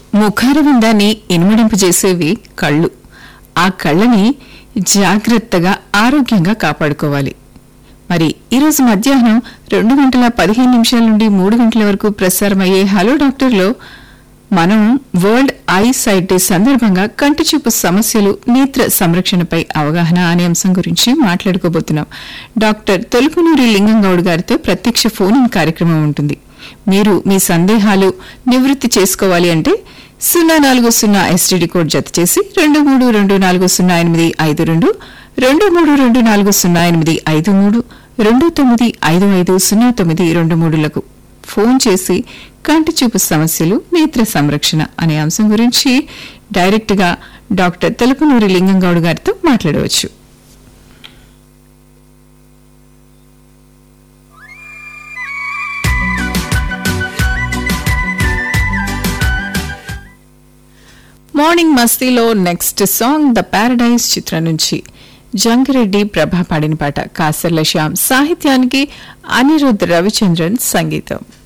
ముఖారవిందాన్ని ఇనుమడింపజేసేవి కళ్ళు ఆ కళ్ళని జాగ్రత్తగా ఆరోగ్యంగా కాపాడుకోవాలి మరి ఈరోజు మధ్యాహ్నం రెండు గంటల పదిహేను నిమిషాల నుండి మూడు గంటల వరకు ప్రసారమయ్యే హలో డాక్టర్లో మనం వరల్డ్ ఐ సైట్ డే సందర్భంగా కంటి చూపు సమస్యలు నేత్ర సంరక్షణపై అవగాహన అనే అంశం గురించి మాట్లాడుకోబోతున్నాం డాక్టర్ తొలుపునూరి లింగంగౌడ్ గారితో ప్రత్యక్ష ఫోన్ ఇన్ కార్యక్రమం ఉంటుంది మీరు మీ సందేహాలు నివృత్తి చేసుకోవాలి అంటే సున్నా నాలుగు సున్నా ఎస్టీడీ కోడ్ జత చేసి రెండు మూడు రెండు నాలుగు సున్నా ఎనిమిది ఐదు రెండు రెండు మూడు రెండు నాలుగు సున్నా ఎనిమిది ఐదు మూడు రెండు తొమ్మిది ఐదు ఐదు సున్నా తొమ్మిది రెండు మూడులకు ఫోన్ చేసి కంటి చూపు సమస్యలు నేత్ర సంరక్షణ అనే అంశం గురించి డైరెక్ట్ గా డాక్టర్ తెలుపునూరి లింగంగౌడ్ గారితో మాట్లాడవచ్చు మార్నింగ్ మస్తీలో నెక్స్ట్ సాంగ్ ద పారడైజ్ చిత్రం నుంచి జంగిరెడ్డి ప్రభా పాడిన పాట కాసర్ల శ్యామ్ సాహిత్యానికి అనిరుద్ రవిచంద్రన్ సంగీతం